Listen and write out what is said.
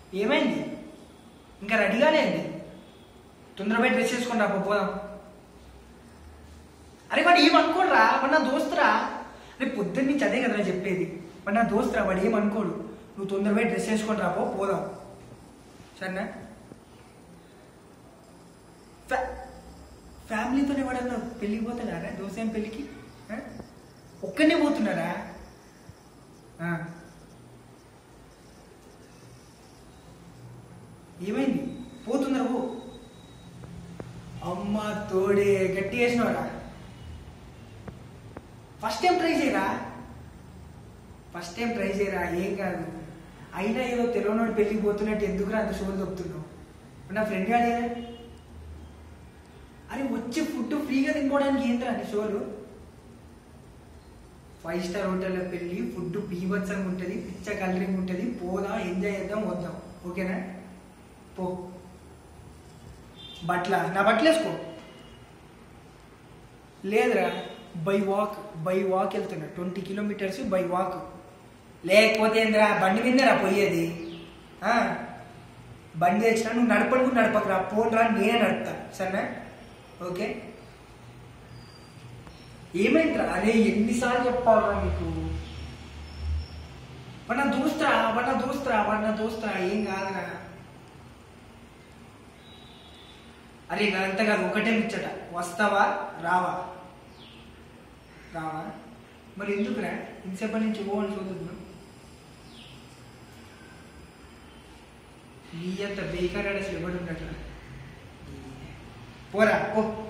ఏమైంది ఇంకా రెడీగానే అయింది తొందరగా డ్రెస్ చేసుకుని రా పో, పోదాం అరే వాడు ఏమనుకోడురా వాడు నా దోస్తురా రేపు పొద్దున్న నుంచి అదే కదరా చెప్పేది వాడు నా దోస్తురా వాడు ఏమనుకోడు నువ్వు తొందరగా డ్రెస్ వేసుకొని రాపో పోదాం సరేనా ఫ్యా ఫ్యామిలీతోనే వాడన్నా పెళ్ళికి పోతాడా దోశ ఏం పెళ్ళికి ఆ? ఒక్కనే పోతున్నారా ఆ. ఏమైంది పోతున్నారు పో అమ్మ తోడే గట్టి వేసినవారా ఫస్ట్ టైం ట్రై చేయరా ఫస్ట్ టైం ట్రై చేయరా ఏం కాదు అయినా ఏదో తెలియనోడు పెళ్ళికి పోతున్నట్టు ఎందుకురా అంత షోలు దొక్కుతున్నావు నా ఫ్రెండ్ గాడే అరే వచ్చి ఫుడ్ ఫ్రీగా తినుకోవడానికి ఏంట్రా నీ షోలు ఫైవ్ స్టార్ హోటల్లో పెళ్ళి ఫుడ్ బీభత్సంగా ఉంటుంది పిచ్చ కలరింగ్ ఉంటుంది పోదాం ఎంజాయ్ చేద్దాం వద్దాం ఓకేనా పో బట్ల నా బట్టలు వేసుకో లేదురా బై వాక్ బై వాక్ వెళ్తున్నా ట్వంటీ కిలోమీటర్స్ బై వాక్ లేకపోతే ఏందిరా బండి మీదరా పోయేది ఆ, బండి తెచ్చినా నువ్వు నడపను కూడా నడపకరా పోన్రా నేనే నడుపుతా సరేనా ఓకే ఏమైందిరా అరే ఎన్నిసార్లు చెప్పాలరా నీకు వన్న దోస్తురా వన్న దోస్తురా వన్న దోస్తురా ఏం కాదురా అరే అంత కాదు ఒకటే ముచ్చట వస్తావా రావా రావా మరి ఎందుకురా ఇంతసేపటి నుంచి పోవని చూద్దాం నీ అంత బేకార్ అసలు ఎవడు ఉండట్లా పోరా పో